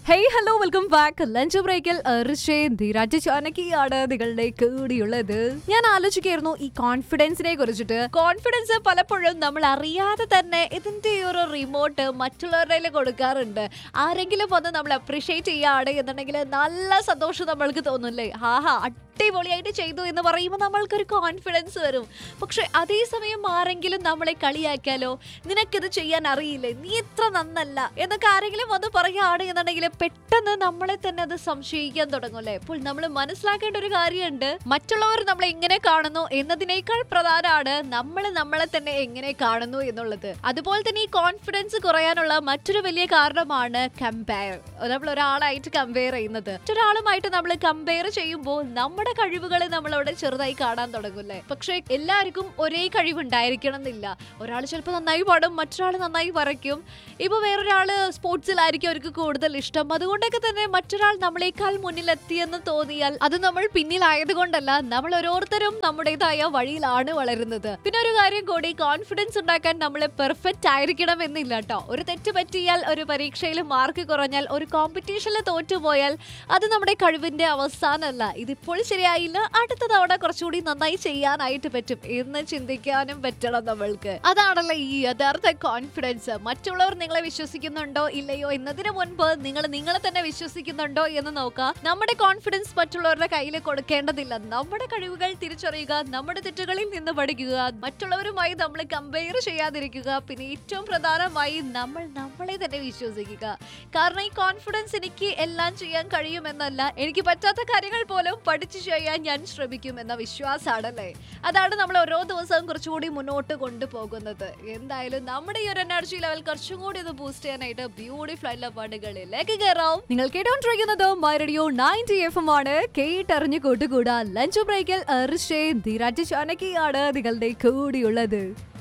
hey hello welcome back lunch ബ്രേക്കിൽ ഋഷേൻ ധീരാജ് ചാനകിയാണ് നിങ്ങളുടെ കൂടിയുള്ളത് ഞാൻ ആലോചിക്കായിരുന്നു ഈ കോൺഫിഡൻസിനെ കുറിച്ചിട്ട് കോൺഫിഡൻസ് പലപ്പോഴും നമ്മൾ അറിയാതെ തന്നെ ഇതിന്റെ ഈ ഒരു റിമോട്ട് മറ്റുള്ളവരുടെ കയ്യിൽ കൊടുക്കാറുണ്ട് ആരെങ്കിലും വന്ന് നമ്മൾ അപ്രീഷിയേറ്റ് ചെയ്യാണ് എന്നുണ്ടെങ്കിൽ നല്ല സന്തോഷം നമ്മൾക്ക് തോന്നില്ലേ ഹാഹാ അടിപൊളിയായിട്ട് ചെയ്തു എന്ന് പറയുമ്പോൾ നമ്മൾക്കൊരു കോൺഫിഡൻസ് വരും പക്ഷെ അതേസമയം ആരെങ്കിലും നമ്മളെ കളിയാക്കിയാലോ നിനക്കിത് ചെയ്യാൻ അറിയില്ലേ നീ ഇത്ര നന്നല്ല എന്നൊക്കെ ആരെങ്കിലും വന്ന് പറയുകയാണ് എന്നുണ്ടെങ്കിൽ പെട്ടെന്ന് നമ്മളെ തന്നെ അത് സംശയിക്കാൻ തുടങ്ങും അല്ലേ അപ്പോൾ നമ്മൾ മനസ്സിലാക്കേണ്ട ഒരു കാര്യമുണ്ട് മറ്റുള്ളവർ നമ്മളെ എങ്ങനെ കാണുന്നു എന്നതിനേക്കാൾ പ്രധാനമാണ് നമ്മൾ നമ്മളെ തന്നെ എങ്ങനെ കാണുന്നു എന്നുള്ളത് അതുപോലെ തന്നെ ഈ കോൺഫിഡൻസ് കുറയാനുള്ള മറ്റൊരു വലിയ കാരണമാണ് കമ്പയർ നമ്മൾ ഒരാളായിട്ട് കമ്പയർ ചെയ്യുന്നത് മറ്റൊരാളുമായിട്ട് നമ്മൾ കമ്പയർ ചെയ്യുമ്പോൾ നമ്മുടെ കഴിവുകളെ നമ്മളവിടെ ചെറുതായി കാണാൻ തുടങ്ങൂല്ലേ പക്ഷേ എല്ലാവർക്കും ഒരേ കഴിവുണ്ടായിരിക്കണം എന്നില്ല ഒരാൾ ചിലപ്പോൾ നന്നായി പാടും മറ്റൊരാൾ നന്നായി വരയ്ക്കും ഇപ്പൊ വേറൊരാള് സ്പോർട്സിലായിരിക്കും അവർക്ക് കൂടുതൽ ഇഷ്ടം അതുകൊണ്ടൊക്കെ തന്നെ മറ്റൊരാൾ നമ്മളെക്കാൾ മുന്നിലെത്തിയെന്ന് തോന്നിയാൽ അത് നമ്മൾ പിന്നിലായത് കൊണ്ടല്ല നമ്മൾ ഓരോരുത്തരും നമ്മുടേതായ വഴിയിലാണ് വളരുന്നത് പിന്നെ ഒരു കാര്യം കൂടി കോൺഫിഡൻസ് ഉണ്ടാക്കാൻ നമ്മൾ പെർഫെക്റ്റ് ആയിരിക്കണം എന്നില്ല കേട്ടോ ഒരു തെറ്റ് പറ്റിയാൽ ഒരു പരീക്ഷയിൽ മാർക്ക് കുറഞ്ഞാൽ ഒരു കോമ്പറ്റീഷനിൽ തോറ്റുപോയാൽ അത് നമ്മുടെ കഴിവിന്റെ അവസാനമല്ല ഇതിപ്പോൾ ശരിയായില്ല അടുത്ത തവണ കുറച്ചുകൂടി നന്നായി ചെയ്യാനായിട്ട് പറ്റും എന്ന് ചിന്തിക്കാനും പറ്റണം നമ്മൾക്ക് അതാണല്ലോ ഈ യഥാർത്ഥ കോൺഫിഡൻസ് മറ്റുള്ളവർ നിങ്ങളെ വിശ്വസിക്കുന്നുണ്ടോ ഇല്ലയോ എന്നതിന് മുൻപ് നിങ്ങൾ നിങ്ങളെ തന്നെ വിശ്വസിക്കുന്നുണ്ടോ എന്ന് നോക്കുക നമ്മുടെ കോൺഫിഡൻസ് മറ്റുള്ളവരുടെ കയ്യിൽ കൊടുക്കേണ്ടതില്ല നമ്മുടെ കഴിവുകൾ തിരിച്ചറിയുക നമ്മുടെ തെറ്റുകളിൽ നിന്ന് പഠിക്കുക മറ്റുള്ളവരുമായി നമ്മൾ കമ്പയർ ചെയ്യാതിരിക്കുക പിന്നെ ഏറ്റവും പ്രധാനമായി നമ്മൾ നമ്മളെ തന്നെ വിശ്വസിക്കുക കാരണം ഈ കോൺഫിഡൻസ് എനിക്ക് എല്ലാം ചെയ്യാൻ കഴിയുമെന്നല്ല എനിക്ക് പറ്റാത്ത കാര്യങ്ങൾ പോലും പഠിച്ചു ചെയ്യാൻ ഞാൻ ശ്രമിക്കും എന്ന വിശ്വാസമാണല്ലേ അതാണ് നമ്മൾ ഓരോ ദിവസവും കുറച്ചുകൂടി മുന്നോട്ട് കൊണ്ടുപോകുന്നത് എന്തായാലും നമ്മുടെ ഈ ഒരു എനർജി ലെവൽ കുറച്ചും കൂടി ഒന്ന് ബൂസ്റ്റ് ചെയ്യാനായിട്ട് ബ്യൂട്ടിഫുൾ ആയിട്ടുള്ള പാട്ടുകളിലേക്ക് കയറാം നിങ്ങൾ കേട്ടോണ്ടിരിക്കുന്നത് my radio ninety F M ആണ് കേട്ടറിഞ്ഞു കൂട്ടുകൂടാ ലഞ്ച് ബ്രേക്കിൽ ഋഷേ ധീരാജ് ചാനകിയാണ് നിങ്ങളുടെ കൂടിയുള്ളത്